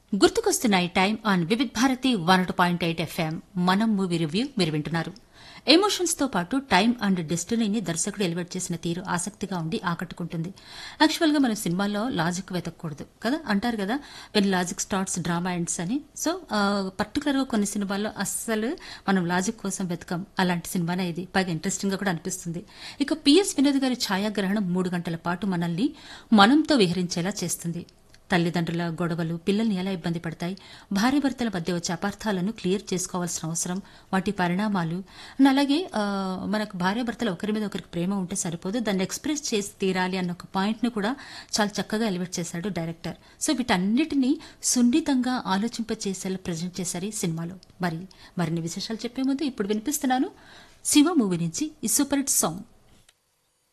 గుర్తుకొస్తున్నాయి time on Vividh Bharati one point eight FM మనం movie review మీరు వింటున్నారు ఎమోషన్స్ తో పాటు టైం అండ్ డెస్టినీని దర్శకుడు ఎలివేట్ చేసిన తీరు ఆసక్తిగా ఉండి ఆకట్టుకుంటుంది యాక్చువల్ గా మనం సినిమాల్లో లాజిక్ వెతకూడదు కదా అంటారు కదా when logic starts drama ends అని సో పర్టికులర్ గా కొన్ని సినిమాల్లో అస్సలు మనం లాజిక్ కోసం వెతకం అలాంటి సినిమానే ఇది పైగా ఇంట్రెస్టింగ్ గా కూడా అనిపిస్తుంది ఇక పిఎస్ వినోద్ గారి ఛాయాగ్రహణం మూడు గంటల పాటు మనల్ని మనంతో విహరించేలా చేస్తుంది తల్లిదండ్రుల గొడవలు పిల్లల్ని ఎలా ఇబ్బంది పడతాయి భార్యాభర్తల మధ్య వచ్చే అపార్థాలను క్లియర్ చేసుకోవాల్సిన అవసరం వాటి పరిణామాలు అండ్ అలాగే ఆ, మనకు భార్యాభర్తలు ఒకరి మీద ఒకరికి ప్రేమ ఉంటే సరిపోదు దాన్ని ఎక్స్ప్రెస్ చేసి తీరాలి అన్న ఒక పాయింట్ను కూడా చాలా చక్కగా ఎలివేట్ చేశాడు డైరెక్టర్ సో వీటన్నిటినీ సున్నితంగా ఆలోచింపచేసేలా ప్రజెంట్ చేశారు ఈ సినిమాలో మరి మరిన్ని విశేషాలు చెప్పే ముందు ఇప్పుడు వినిపిస్తున్నాను శివ మూవీ నుంచి ఈ సూపర్ హిట్ సాంగ్